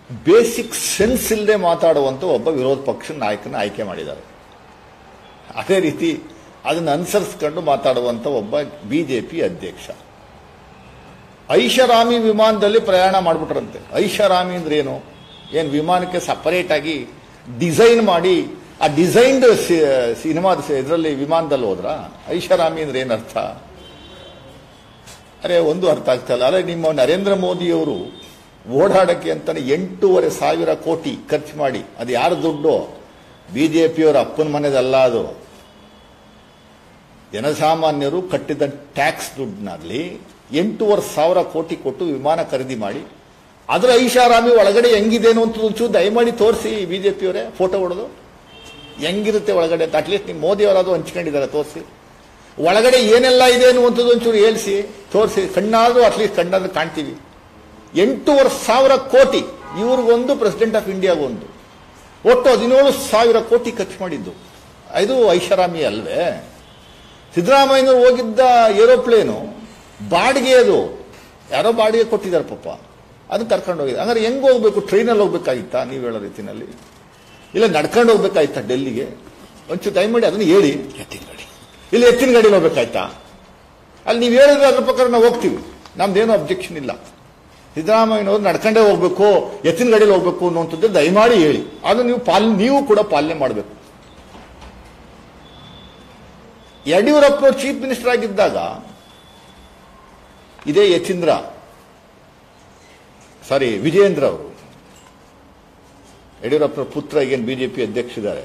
basic sense ಇಲ್ಲದೆ ಮಾತಾಡುವಂಥ ಒಬ್ಬ ವಿರೋಧ ಪಕ್ಷ ನಾಯಕನ ಆಯ್ಕೆ ಮಾಡಿದ್ದಾರೆ ಅದೇ ರೀತಿ ಅದನ್ನು ಅನುಸರಿಸ್ಕೊಂಡು ಮಾತಾಡುವಂಥ ಒಬ್ಬ ಬಿಜೆಪಿ ಅಧ್ಯಕ್ಷ ಐಷಾರಾಮಿ ವಿಮಾನದಲ್ಲಿ ಪ್ರಯಾಣ ಮಾಡಿಬಿಟ್ರಂತೆ ಐಷಾರಾಮಿ ಅಂದ್ರೆ ಏನು ಏನು ವಿಮಾನಕ್ಕೆ ಸಪರೇಟ್ ಆಗಿ ಡಿಸೈನ್ ಮಾಡಿ ಆ ಡಿಸೈನ್ಡ್ ಸಿನಿಮಾದ ಇದರಲ್ಲಿ ವಿಮಾನದಲ್ಲಿ ಹೋದ್ರ ಐಷಾರಾಮಿ ಅಂದ್ರೆ ಏನು ಅರ್ಥ ಅರೆ ಒಂದು ಅರ್ಥ ಆಗ್ತಾ ಇಲ್ಲ ಅಲ್ಲ ನಿಮ್ಮ ನರೇಂದ್ರ ಮೋದಿಯವರು ಓಡಾಡಕ್ಕೆ ಅಂತಾನೆ ಎಂಟೂವರೆ ಸಾವಿರ ಕೋಟಿ ಖರ್ಚು ಮಾಡಿ ಅದು ಯಾರ ದುಡ್ಡು ಬಿಜೆಪಿಯವರ ಅಪ್ಪನ ಮನೆದಲ್ಲ ಅದು ಜನಸಾಮಾನ್ಯರು ಕಟ್ಟಿದ ಟ್ಯಾಕ್ಸ್ ದುಡ್ಡಿನಲ್ಲಿ ಎಂಟೂವರೆ ಸಾವಿರ ಕೋಟಿ ಕೊಟ್ಟು ವಿಮಾನ ಖರೀದಿ ಮಾಡಿ ಅದರ ಐಷಾರಾಮಿ ಒಳಗಡೆ ಹೆಂಗಿದೇನು ಅಂತ ಒಂಚೂರು ದಯಮಾಡಿ ತೋರಿಸಿ ಬಿಜೆಪಿಯವರೇ ಫೋಟೋ ಹೊಡೆದು ಹೆಂಗಿರುತ್ತೆ ಒಳಗಡೆ ಅಂತ ಅಟ್ಲೀಸ್ಟ್ ನಿಮ್ಮ ಮೋದಿ ಅವರಾದ್ರು ಹಂಚ್ಕೊಂಡಿದ್ದಾರೆ ತೋರಿಸಿ ಒಳಗಡೆ ಏನೆಲ್ಲ ಇದೆ ಅನ್ನುವಂಥದ್ದು ಒಂಚೂರು ಹೇಳ್ಸಿ ತೋರಿಸಿ ಕಣ್ಣಾದ್ರೂ ಅಟ್ಲೀಸ್ಟ್ ಕಣ್ಣಾದ್ರೂ ಕಾಣ್ತೀವಿ ಎಂಟೂವರೆ ಸಾವಿರ ಕೋಟಿ ಇವ್ರಿಗೊಂದು ಪ್ರೆಸಿಡೆಂಟ್ ಆಫ್ ಇಂಡಿಯಾಗೊಂದು ಒಟ್ಟು ಹದಿನೇಳು ಸಾವಿರ ಕೋಟಿ ಖರ್ಚು ಮಾಡಿದ್ದು ಇದು ಐಷಾರಾಮಿ ಅಲ್ವೇ ಸಿದ್ದರಾಮಯ್ಯನವರು ಹೋಗಿದ್ದ ಏರೋಪ್ಲೇನು ಬಾಡಿಗೆ ಅದು ಯಾರೋ ಬಾಡಿಗೆ ಕೊಟ್ಟಿದ್ದಾರೆ ಪಾಪ ಅದು ಕರ್ಕೊಂಡು ಹೋಗಿದೆ ಹಂಗಾರೆ ಹೆಂಗ್ ಹೋಗ್ಬೇಕು ಟ್ರೈನಲ್ಲಿ ಹೋಗ್ಬೇಕಾಗಿತ್ತಾ ನೀವು ಹೇಳೋ ರೀತಿನಲ್ಲಿ ಇಲ್ಲ ನಡ್ಕೊಂಡು ಹೋಗ್ಬೇಕಾಯ್ತಾ ಡೆಲ್ಲಿಗೆ ಒಂಚೂರು ದಯಮಾಡಿ ಅದನ್ನು ಹೇಳಿ ಎತ್ತಿನ ಗಾಡಿ ಇಲ್ಲ ಎತ್ತಿನ ಗಾಡಿಲಿ ಹೋಗ್ಬೇಕಾಯ್ತಾ ಅಲ್ಲಿ ನೀವು ಹೇಳಿದ್ರೆ ಅದ್ರ ಪ್ರಕಾರ ನಾವು ಹೋಗ್ತೀವಿ ನಮ್ದೇನು ಅಬ್ಜೆಕ್ಷನ್ ಇಲ್ಲ ಸಿದ್ದರಾಮಯ್ಯನವರು ನಡ್ಕೊಂಡೇ ಹೋಗ್ಬೇಕು ಎತ್ತಿನ ಗಾಡಿಯಲ್ಲಿ ಹೋಗ್ಬೇಕು ಅನ್ನುವಂಥದ್ದು ದಯಮಾಡಿ ಹೇಳಿ ಅದು ನೀವು ಪಾಲ್ ನೀವು ಕೂಡ ಪಾಲನೆ ಮಾಡಬೇಕು ಯಡಿಯೂರಪ್ಪನವರು ಚೀಫ್ ಮಿನಿಸ್ಟರ್ ಆಗಿದ್ದಾಗ ಇದೇ ಯತೀಂದ್ರ ಸಾರಿ ವಿಜಯೇಂದ್ರ ಅವರು ಯಡಿಯೂರಪ್ಪನ ಪುತ್ರ ಈಗೇನು ಬಿಜೆಪಿ ಅಧ್ಯಕ್ಷರಿದ್ದಾರೆ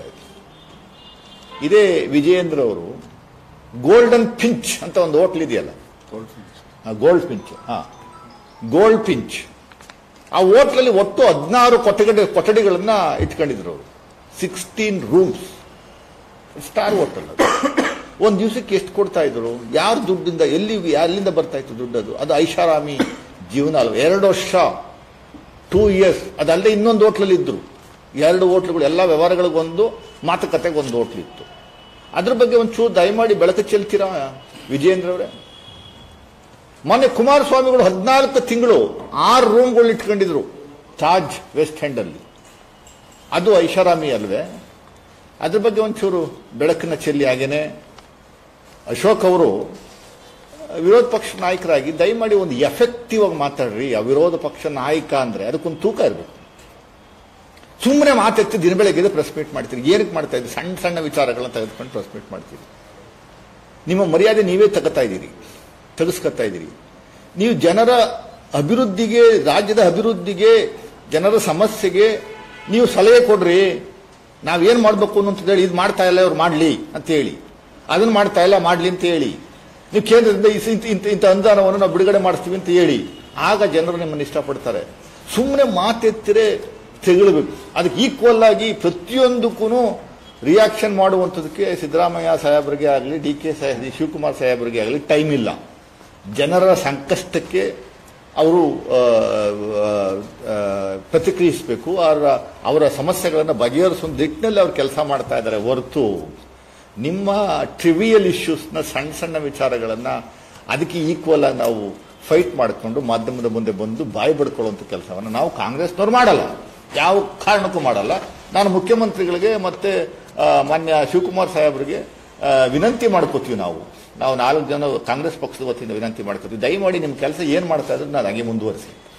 ಇದೇ ವಿಜಯೇಂದ್ರ ಅವರು ಗೋಲ್ಡನ್ ಪಿಂಚ್ ಅಂತ ಒಂದು ಹೋಟ್ಲ್ ಇದೆಯಲ್ಲ ಗೋಲ್ಡ್ ಪಿಂಚ್ ಹಾ ಗೋಲ್ಡ್ ಪಿಂಚ್ ಆ ಹೋಟ್ಲಲ್ಲಿ ಒಟ್ಟು ಹದಿನಾರು ಕೊಠಡಿ ಕೊಠಡಿಗಳನ್ನ ಇಟ್ಕೊಂಡಿದ್ರು ಅವರು ಸಿಕ್ಸ್ಟೀನ್ ರೂಮ್ಸ್ ಸ್ಟಾರ್ ಹೋಟೆಲ್ ಅದು ಒಂದು ದಿವಸಕ್ಕೆ ಎಷ್ಟು ಕೊಡ್ತಾ ಇದ್ರು ಯಾರ ದುಡ್ಡಿಂದ ಎಲ್ಲಿ ಎಲ್ಲಿಂದ ಬರ್ತಾ ಇತ್ತು ದುಡ್ಡು ಅದು ಅದು ಐಷಾರಾಮಿ ಜೀವನ ಅಲ್ವ ಎರಡು ವರ್ಷ ಟೂ ಇಯರ್ಸ್ ಅದಲ್ಲದೆ ಇನ್ನೊಂದು ಹೋಟ್ಲಲ್ಲಿ ಇದ್ರು ಎರಡು ಹೋಟ್ಲುಗಳು ಎಲ್ಲ ವ್ಯವಹಾರಗಳಿಗೆ ಒಂದು ಮಾತುಕತೆಗೆ ಒಂದು ಹೋಟ್ಲ್ ಇತ್ತು ಅದ್ರ ಬಗ್ಗೆ ಒಂಚೂರು ದಯಮಾಡಿ ಬೆಳಕು ಚೆಲ್ತೀರಾ ವಿಜಯೇಂದ್ರ ಅವರೇ ಮೊನ್ನೆ ಕುಮಾರಸ್ವಾಮಿಗಳು ಹದಿನಾಲ್ಕು ತಿಂಗಳು ಆರು ರೂಮ್ಗಳು ಇಟ್ಕೊಂಡಿದ್ರು ತಾಜ್ ವೆಸ್ಟ್ ಎಂಡಲ್ಲಿ ಅದು ಐಷಾರಾಮಿ ಅಲ್ವೇ ಅದ್ರ ಬಗ್ಗೆ ಒಂಚೂರು ಬೆಳಕನ್ನ ಚೆಲ್ಲಿ ಹಾಗೇನೆ ಅಶೋಕ್ ಅವರು ವಿರೋಧ ಪಕ್ಷ ನಾಯಕರಾಗಿ ದಯಮಾಡಿ ಒಂದು ಎಫೆಕ್ಟಿವ್ ಆಗಿ ಮಾತಾಡ್ರಿ ಆ ವಿರೋಧ ಪಕ್ಷ ನಾಯಕ ಅಂದ್ರೆ ಅದಕ್ಕೊಂದು ತೂಕ ಇರಬೇಕು ಸುಮ್ಮನೆ ಮಾತೆತ್ತಿ ದಿನ ಬೆಳಗ್ಗೆ ಪ್ರೆಸ್ ಮೀಟ್ ಮಾಡ್ತೀರಿ ಏನಕ್ಕೆ ಮಾಡ್ತಾ ಇದ್ದೀರಿ ಸಣ್ಣ ಸಣ್ಣ ವಿಚಾರಗಳನ್ನ ತೆಗೆದುಕೊಂಡು ಪ್ರೆಸ್ ಮೀಟ್ ಮಾಡ್ತೀರಿ ನಿಮ್ಮ ಮರ್ಯಾದೆ ನೀವೇ ತಗೋತಾ ಇದ್ದೀರಿ ತೆಗೆಸ್ಕೊತಾ ಇದ್ದೀರಿ ನೀವು ಜನರ ಅಭಿವೃದ್ಧಿಗೆ ರಾಜ್ಯದ ಅಭಿವೃದ್ಧಿಗೆ ಜನರ ಸಮಸ್ಯೆಗೆ ನೀವು ಸಲಹೆ ಕೊಡ್ರಿ ನಾವೇನ್ ಮಾಡಬೇಕು ಅಂತ ಹೇಳಿ ಇದು ಮಾಡ್ತಾ ಇಲ್ಲ ಅವ್ರು ಮಾಡಲಿ ಅಂತ ಹೇಳಿ ಅದನ್ನ ಮಾಡ್ತಾ ಇಲ್ಲ ಮಾಡಲಿ ಅಂತ ಹೇಳಿ ನೀವು ಕೇಂದ್ರದಿಂದ ಇಸ್- ಇಂಥ ಇಂಥ ಇಂಥ ಅನುದಾನವನ್ನು ನಾವು ಬಿಡುಗಡೆ ಮಾಡಿಸ್ತೀವಿ ಅಂತ ಹೇಳಿ ಆಗ ಜನರು ನಿಮ್ಮನ್ನು ಇಷ್ಟಪಡ್ತಾರೆ ಸುಮ್ಮನೆ ಮಾತೆತ್ತಿರೆ ತೆಗಳಬೇಕು ಅದಕ್ಕೆ ಈಕ್ವಲ್ ಆಗಿ ಪ್ರತಿಯೊಂದಕ್ಕೂ ರಿಯಾಕ್ಷನ್ ಮಾಡುವಂಥದಕ್ಕೆ ಸಿದ್ದರಾಮಯ್ಯ ಸಾಹೇಬರಿಗೆ ಆಗಲಿ ಡಿ ಕೆ ಸಾಹೇಬ್ ಶಿವಕುಮಾರ್ ಸಾಹೇಬರಿಗೆ ಆಗಲಿ ಟೈಮ್ ಇಲ್ಲ ಜನರ ಸಂಕಷ್ಟಕ್ಕೆ ಅವರು ಆ, ಆ, ಆ, ಪ್ರತಿಕ್ರಿಯಿಸಬೇಕು ಅವರ ಅವರ ಸಮಸ್ಯೆಗಳನ್ನು ಬಗೆಹರಿಸುವ ನಿಟ್ಟಿನಲ್ಲಿ ಅವ್ರು ಕೆಲಸ ಮಾಡ್ತಾ ಇದ್ದಾರೆ ಹೊರತು ನಿಮ್ಮ ಟ್ರಿವಿಯಲ್ ಇಶ್ಯೂಸ್ನ ಸಣ್ಣ ಸಣ್ಣ ವಿಚಾರಗಳನ್ನು ಅದಕ್ಕೆ ಈಕ್ವಲ್ ಆಗಿ ನಾವು ಫೈಟ್ ಮಾಡಿಕೊಂಡು ಮಾಧ್ಯಮದ ಮುಂದೆ ಬಂದು ಬಾಯಿ ಬಡ್ಕೊಳ್ಳುವಂಥ ಕೆಲಸವನ್ನು ನಾವು ಕಾಂಗ್ರೆಸ್ನವ್ರು ಮಾಡಲ್ಲ ಯಾವ ಕಾರಣಕ್ಕೂ ಮಾಡಲ್ಲ ನಾನು ಮುಖ್ಯಮಂತ್ರಿಗಳಿಗೆ ಮತ್ತೆ ಆ, ಮಾನ್ಯ ಶಿವಕುಮಾರ್ ಸಾಹೇಬರಿಗೆ ಆ, ವಿನಂತಿ ಮಾಡ್ಕೋತೀವಿ ನಾವು ನಾವು ನಾಲ್ಕು ಜನ ಕಾಂಗ್ರೆಸ್ ಪಕ್ಷದ ವತಿಯಿಂದ ವಿನಂತಿ ಮಾಡ್ಕೋತೀವಿ ದಯಮಾಡಿ ನಿಮ್ಮ ಕೆಲಸ ಏನು ಮಾಡ್ತಾ ಇದ್ರೆ ನಾನು ಹಂಗೆ ಮುಂದುವರಿಸಿ